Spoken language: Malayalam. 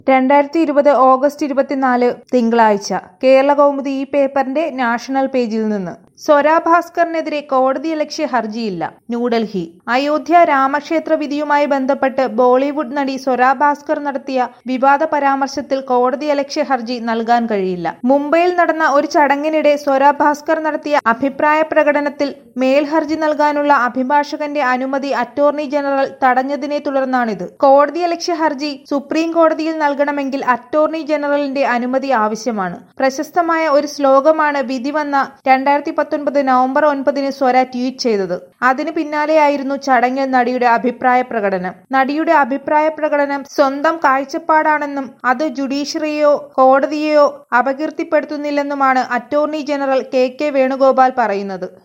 രണ്ടായിരത്തി ഇരുപത് ഓഗസ്റ്റ് ഇരുപത്തിനാല് തിങ്കളാഴ്ച കേരള കൗമുദി ഈ പേപ്പറിന്റെ നാഷണൽ പേജിൽ നിന്ന് സ്വര ഭാസ്കറിനെതിരെ കോടതിയലക്ഷ്യ ഹർജിയില്ല ന്യൂഡൽഹി അയോധ്യ രാമക്ഷേത്ര വിധിയുമായി ബന്ധപ്പെട്ട് ബോളിവുഡ് നടി സ്വര ഭാസ്കർ നടത്തിയ വിവാദ പരാമർശത്തിൽ കോടതിയലക്ഷ്യ ഹർജി നൽകാൻ കഴിയില്ല മുംബൈയിൽ നടന്ന ഒരു ചടങ്ങിനിടെ സ്വര ഭാസ്കർ നടത്തിയ അഭിപ്രായ പ്രകടനത്തിൽ മേൽഹർജി നൽകാനുള്ള അഭിഭാഷകന്റെ അനുമതി അറ്റോർണി ജനറൽ തടഞ്ഞതിനെ തുടർന്നാണിത് കോടതിയലക്ഷ്യ ഹർജി സുപ്രീം കോടതിയിൽ നൽകണമെങ്കിൽ അറ്റോർണി ജനറലിന്റെ അനുമതി ആവശ്യമാണ് പ്രശസ്തമായ ഒരു ശ്ലോകമാണ് വിധി വന്ന രണ്ടായിരത്തി പത്തൊൻപത് നവംബർ ഒൻപതിന് സ്വര ട്വീറ്റ് ചെയ്തത് അതിന് പിന്നാലെയായിരുന്നു ചടങ്ങിൽ നടിയുടെ അഭിപ്രായ പ്രകടനം നടിയുടെ അഭിപ്രായ പ്രകടനം സ്വന്തം കാഴ്ചപ്പാടാണെന്നും അത് ജുഡീഷ്യറിയെയോ കോടതിയെയോ അപകീർത്തിപ്പെടുത്തുന്നില്ലെന്നുമാണ് attorney general K K Venugopal പറയുന്നത്